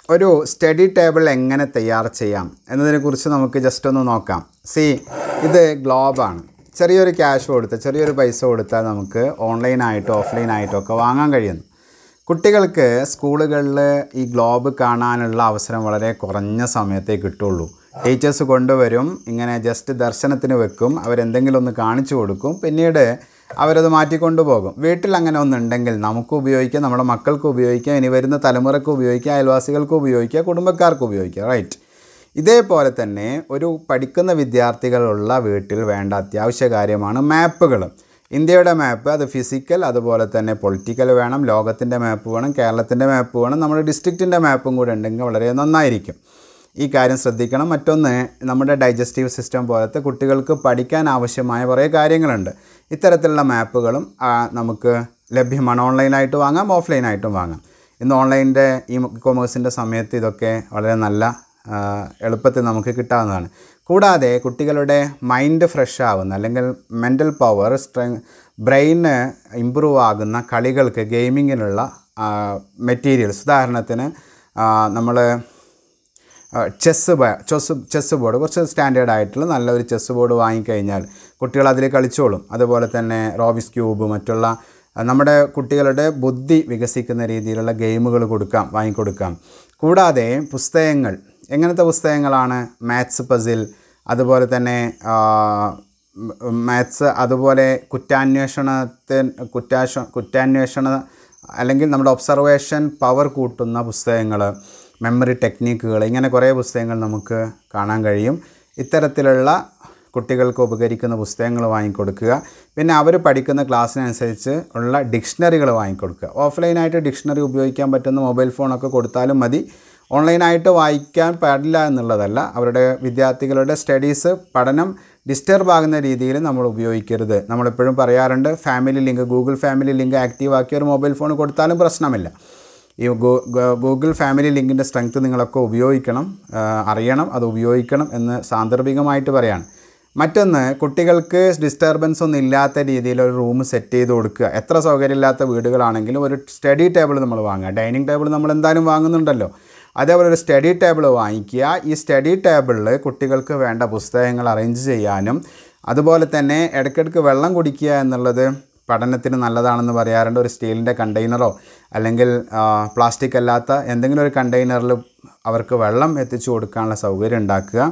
ഒരു study table എങ്ങനെ തയ്യാർ ചെയ്യാം എന്നതിനെക്കുറിച്ച് നമുക്ക് ജസ്റ്റ് ഒന്ന് നോക്കാം സി ഇത് ഗ്ലോബാണ് ചെറിയൊരു ക്യാഷ് കൊടുത്ത് ചെറിയൊരു പൈസ കൊടുത്താൽ നമുക്ക് ഓൺലൈനായിട്ടോ ഓഫ്ലൈനായിട്ടോ ഒക്കെ വാങ്ങാൻ കഴിയുന്നു കുട്ടികൾക്ക് സ്കൂളുകളിൽ ഈ ഗ്ലോബ് കാണാനുള്ള അവസരം വളരെ കുറഞ്ഞ സമയത്തേ കിട്ടുള്ളൂ ടീച്ചേഴ്സ് കൊണ്ടുവരും ഇങ്ങനെ ജസ്റ്റ് ദർശനത്തിന് വെക്കും അവരെന്തെങ്കിലും ഒന്ന് കാണിച്ചു കൊടുക്കും പിന്നീട് അവരത് മാറ്റിക്കൊണ്ടു പോകും വീട്ടിൽ അങ്ങനെ ഒന്നുണ്ടെങ്കിൽ നമുക്ക് ഉപയോഗിക്കാം നമ്മുടെ മക്കൾക്ക് ഉപയോഗിക്കാം ഇനി വരുന്ന തലമുറക്ക് ഉപയോഗിക്കാം അയൽവാസികൾക്ക് ഉപയോഗിക്കാം കുടുംബക്കാർക്ക് ഉപയോഗിക്കാം റൈറ്റ് ഇതേപോലെ തന്നെ ഒരു പഠിക്കുന്ന വിദ്യാർത്ഥികളുള്ള വീട്ടിൽ വേണ്ട അത്യാവശ്യ കാര്യമാണ് മാപ്പുകൾ ഇന്ത്യയുടെ മാപ്പ് അത് ഫിസിക്കൽ അതുപോലെ തന്നെ പൊളിറ്റിക്കൽ വേണം ലോകത്തിൻ്റെ മാപ്പ് വേണം കേരളത്തിൻ്റെ മാപ്പ് വേണം നമ്മുടെ ഡിസ്ട്രിക്റ്റിൻ്റെ മാപ്പും കൂടെ ഉണ്ടെങ്കിൽ വളരെ നന്നായിരിക്കും ഈ കാര്യം ശ്രദ്ധിക്കണം മറ്റൊന്ന് നമ്മുടെ ഡൈജസ്റ്റീവ് സിസ്റ്റം പോലത്തെ കുട്ടികൾക്ക് പഠിക്കാൻ ആവശ്യമായ കുറേ കാര്യങ്ങളുണ്ട് ഇത്തരത്തിലുള്ള മാപ്പുകളും ആ, നമുക്ക് ലഭ്യമാണ് ഓൺലൈനായിട്ട് വാങ്ങാം ഓഫ്ലൈനായിട്ടും വാങ്ങാം ഇന്ന് ഓൺലൈനിൻ്റെ ഈ കൊമേഴ്സിൻ്റെ സമയത്ത് ഇതൊക്കെ വളരെ നല്ല ആ, എളുപ്പത്തിൽ നമുക്ക് കിട്ടാവുന്നതാണ് കൂടാതെ കുട്ടികളുടെ മൈൻഡ് ഫ്രഷ് ആവുന്ന അല്ലെങ്കിൽ മെൻ്റൽ പവർ സ്ട്രെങ് ബ്രെയിന് ഇമ്പ്രൂവ് ആകുന്ന കളികൾക്ക് ഗെയിമിങ്ങിനുള്ള മെറ്റീരിയൽസ് ഉദാഹരണത്തിന് നമ്മൾ ചെസ്സ് ചെസ് ചെസ്സ് ബോർഡ് കുറച്ച് സ്റ്റാൻഡേർഡ് ആയിട്ടുള്ള നല്ലൊരു ചെസ്സ് ബോർഡ് വാങ്ങിക്കഴിഞ്ഞാൽ കുട്ടികൾ അതിൽ കളിച്ചോളും അതുപോലെ തന്നെ റോബിസ് ക്യൂബ് മറ്റുള്ള ആ, നമ്മുടെ കുട്ടികളുടെ ബുദ്ധി വികസിക്കുന്ന രീതിയിലുള്ള ഗെയിമുകൾ കൊടുക്കാം വാങ്ങിക്കൊടുക്കാം കൂടാതെ പുസ്തകങ്ങൾ എങ്ങനത്തെ പുസ്തകങ്ങളാണ് മാത്സ് പസിൽ അതുപോലെ തന്നെ മാത്സ് അതുപോലെ കുറ്റാന്വേഷണത്തിന് കുറ്റാശ കുറ്റാന്വേഷണ അല്ലെങ്കിൽ നമ്മുടെ ഒബ്സർവേഷൻ പവർ കൂട്ടുന്ന പുസ്തകങ്ങൾ മെമ്മറി ടെക്നിക്കുകൾ ഇങ്ങനെ കുറേ പുസ്തകങ്ങൾ നമുക്ക് കാണാൻ കഴിയും ഇത്തരത്തിലുള്ള കുട്ടികൾക്ക് ഉപകരിക്കുന്ന പുസ്തകങ്ങൾ വാങ്ങിക്കൊടുക്കുക പിന്നെ അവർ പഠിക്കുന്ന ക്ലാസ്സിനനുസരിച്ച് ഉള്ള ഡിക്ഷണറികൾ വാങ്ങിക്കൊടുക്കുക ഓഫ്ലൈനായിട്ട് ഡിക്ഷണറി ഉപയോഗിക്കാൻ പറ്റുന്ന മൊബൈൽ ഫോണൊക്കെ കൊടുത്താലും മതി ഓൺലൈനായിട്ട് വായിക്കാൻ പാടില്ല എന്നുള്ളതല്ല അവരുടെ വിദ്യാർത്ഥികളുടെ സ്റ്റഡീസ് പഠനം ഡിസ്റ്റർബ് ആകുന്ന രീതിയിൽ നമ്മൾ ഉപയോഗിക്കരുത് നമ്മളെപ്പോഴും പറയാറുണ്ട് family link Google family link active ആക്കിയ ഒരു മൊബൈൽ ഫോൺ കൊടുത്താലും പ്രശ്നമില്ല ഈ ഗൂ- ഗ- ഗൂഗിൾ ഫാമിലി ലിങ്കിൻ്റെ സ്ട്രെങ്ത് നിങ്ങളൊക്കെ ഉപയോഗിക്കണം ആ, അറിയണം അത് ഉപയോഗിക്കണം എന്ന് സാന്ദർഭികമായിട്ട് പറയാണ് മറ്റൊന്ന് കുട്ടികൾക്ക് ഡിസ്റ്റർബൻസ് ഒന്നും ഇല്ലാത്ത രീതിയിൽ ഒരു റൂം സെറ്റ് ചെയ്ത് കൊടുക്കുക എത്ര സൗകര്യമില്ലാത്ത വീടുകളാണെങ്കിലും ഒരു സ്റ്റഡി ടേബിൾ നമ്മൾ വാങ്ങുക ഡൈനിങ് ടേബിൾ നമ്മൾ എന്തായാലും വാങ്ങുന്നുണ്ടല്ലോ അതേപോലെ ഒരു സ്റ്റഡി ടേബിൾ വാങ്ങിക്കുക ഈ സ്റ്റഡി ടേബിളിൽ കുട്ടികൾക്ക് വേണ്ട പുസ്തകങ്ങൾ അറേഞ്ച് ചെയ്യാനും അതുപോലെ തന്നെ ഇടയ്ക്കിടയ്ക്ക് വെള്ളം കുടിക്കുക എന്നുള്ളത് പഠനത്തിന് നല്ലതാണെന്ന് പറയാറുണ്ട് ഒരു സ്റ്റീലിൻ്റെ കണ്ടെയ്നറോ അല്ലെങ്കിൽ പ്ലാസ്റ്റിക് അല്ലാത്ത എന്തെങ്കിലും ഒരു കണ്ടെയ്നറിൽ അവർക്ക് വെള്ളം എത്തിച്ചു കൊടുക്കാനുള്ള സൗകര്യം ഉണ്ടാക്കുക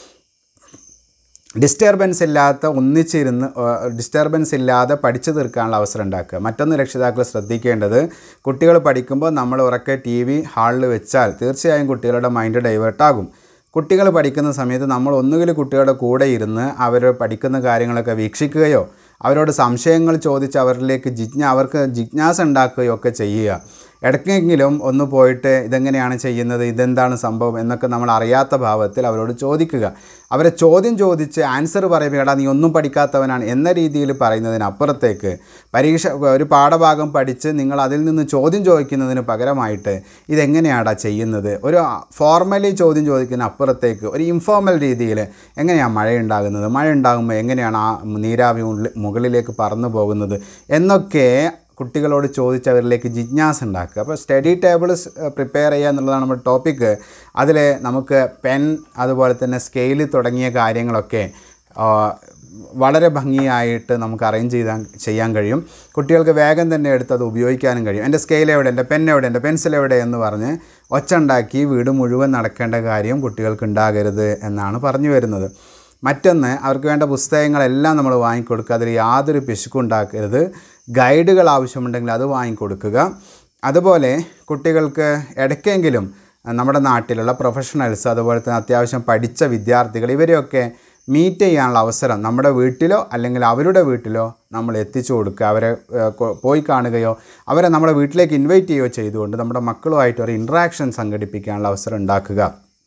ഡിസ്റ്റർബൻസ് ഇല്ലാത്ത ഒന്നിച്ചിരുന്ന് ഡിസ്റ്റർബൻസ് ഇല്ലാതെ പഠിച്ചു തീർക്കാനുള്ള അവസരം ഉണ്ടാക്കുക മറ്റൊന്ന് രക്ഷിതാക്കൾ ശ്രദ്ധിക്കേണ്ടത് കുട്ടികൾ പഠിക്കുമ്പോൾ നമ്മൾ ഉറക്കെ ടി വി ഹാളിൽ വെച്ചാൽ തീർച്ചയായും കുട്ടികളുടെ മൈൻഡ് ഡൈവേർട്ട് ആകും കുട്ടികൾ പഠിക്കുന്ന സമയത്ത് നമ്മൾ ഒന്നുകിൽ കുട്ടികളുടെ കൂടെ ഇരുന്ന് അവർ പഠിക്കുന്ന കാര്യങ്ങളൊക്കെ വീക്ഷിക്കുകയോ അവരോട് സംശയങ്ങൾ ചോദിച്ച് അവരിലേക്ക് ജിജ്ഞ അവർക്ക് ജിജ്ഞാസ ഉണ്ടാക്കുകയോ ഒക്കെ ചെയ്യുക ഇടയ്ക്കെങ്കിലും ഒന്ന് പോയിട്ട് ഇതെങ്ങനെയാണ് ചെയ്യുന്നത് ഇതെന്താണ് സംഭവം എന്നൊക്കെ നമ്മൾ അറിയാത്ത ഭാവത്തിൽ അവരോട് ചോദിക്കുക അവരെ ചോദ്യം ചോദിച്ച് ആൻസർ പറയുമ്പോൾ എടാ നീ ഒന്നും പഠിക്കാത്തവനാണ് എന്ന രീതിയിൽ പറയുന്നതിനപ്പുറത്തേക്ക് പരീക്ഷ ഒരു പാഠഭാഗം പഠിച്ച് നിങ്ങൾ അതിൽ നിന്ന് ചോദ്യം ചോദിക്കുന്നതിന് പകരമായിട്ട് ഇതെങ്ങനെയാടാ ചെയ്യുന്നത് ഒരു ഫോർമലി ചോദ്യം ചോദിക്കുന്ന അപ്പുറത്തേക്ക് ഒരു ഇൻഫോർമൽ രീതിയിൽ എങ്ങനെയാണ് മഴ ഉണ്ടാകുന്നത് മഴ ഉണ്ടാകുമ്പോൾ എങ്ങനെയാണ് ആ നീരാവി ഉള്ളിൽ- മുകളിലേക്ക് പറന്നു പോകുന്നത് എന്നൊക്കെ കുട്ടികളോട് ചോദിച്ച് അവരിലേക്ക് ജിജ്ഞാസ ഉണ്ടാക്കുക അപ്പോൾ സ്റ്റഡി ടേബിൾ പ്രിപ്പയർ ചെയ്യുക എന്നുള്ളതാണ് നമ്മുടെ ടോപ്പിക്ക് അതിൽ നമുക്ക് പെൻ അതുപോലെ തന്നെ സ്കെയിൽ തുടങ്ങിയ കാര്യങ്ങളൊക്കെ ആ, വളരെ ഭംഗിയായിട്ട് നമുക്ക് അറേഞ്ച് ചെയ്താൻ ചെയ്യാൻ കഴിയും കുട്ടികൾക്ക് വേഗം തന്നെ എടുത്ത് അത് ഉപയോഗിക്കാനും കഴിയും എൻ്റെ സ്കെയിൽ എവിടെ എൻ്റെ പെൻ എവിടെ എൻ്റെ പെൻസിൽ എവിടെ എന്ന് പറഞ്ഞ് ഒച്ച ഉണ്ടാക്കി വീട് മുഴുവൻ നടക്കേണ്ട കാര്യം കുട്ടികൾക്ക് ഉണ്ടാകരുത് എന്നാണ് പറഞ്ഞു വരുന്നത് മറ്റൊന്ന് അവർക്ക് വേണ്ട പുസ്തകങ്ങളെല്ലാം നമ്മൾ വാങ്ങിക്കൊടുക്കുക അതിൽ യാതൊരു പിശുക്കും ഉണ്ടാക്കരുത് ഗൈഡുകൾ ആവശ്യമുണ്ടെങ്കിൽ അത് വാങ്ങിക്കൊടുക്കുക അതുപോലെ കുട്ടികൾക്ക് ഇടയ്ക്കെങ്കിലും നമ്മുടെ നാട്ടിലുള്ള പ്രൊഫഷണൽസ് അതുപോലെ തന്നെ അത്യാവശ്യം പഠിച്ച വിദ്യാർത്ഥികൾ ഇവരെയൊക്കെ മീറ്റ് ചെയ്യാനുള്ള അവസരം നമ്മുടെ വീട്ടിലോ അല്ലെങ്കിൽ അവരുടെ വീട്ടിലോ നമ്മൾ എത്തിച്ചു കൊടുക്കുക അവരെ ഏഹ്, കൊ- പോയി കാണുകയോ അവരെ നമ്മുടെ വീട്ടിലേക്ക് ഇൻവൈറ്റ് ചെയ്യുകയോ ചെയ്തുകൊണ്ട് നമ്മുടെ മക്കളുമായിട്ട് ഒരു ഇൻട്രാക്ഷൻ സംഘടിപ്പിക്കാനുള്ള അവസരം ഉണ്ടാക്കുക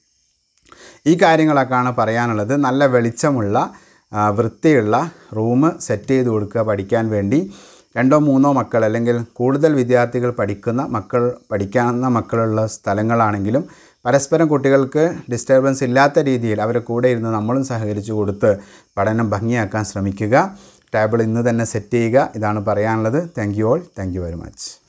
ഈ കാര്യങ്ങളൊക്കെയാണ് പറയാനുള്ളത് നല്ല വെളിച്ചമുള്ള ആ, വൃത്തിയുള്ള റൂം സെറ്റ് ചെയ്ത് കൊടുക്കുക പഠിക്കാൻ വേണ്ടി രണ്ടോ മൂന്നോ മക്കൾ അല്ലെങ്കിൽ കൂടുതൽ വിദ്യാർത്ഥികൾ പഠിക്കുന്ന മക്കൾ പഠിക്കാവുന്ന മക്കളുള്ള സ്ഥലങ്ങളാണെങ്കിലും പരസ്പരം കുട്ടികൾക്ക് ഡിസ്റ്റർബൻസ് ഇല്ലാത്ത രീതിയിൽ അവരെ കൂടെ ഇരുന്ന് നമ്മളും സഹകരിച്ചു കൊടുത്ത് പഠനം ഭംഗിയാക്കാൻ ശ്രമിക്കുക ടേബിൾ ഇന്ന് തന്നെ സെറ്റ് ചെയ്യുക ഇതാണ് പറയാനുള്ളത് thank you all thank you very much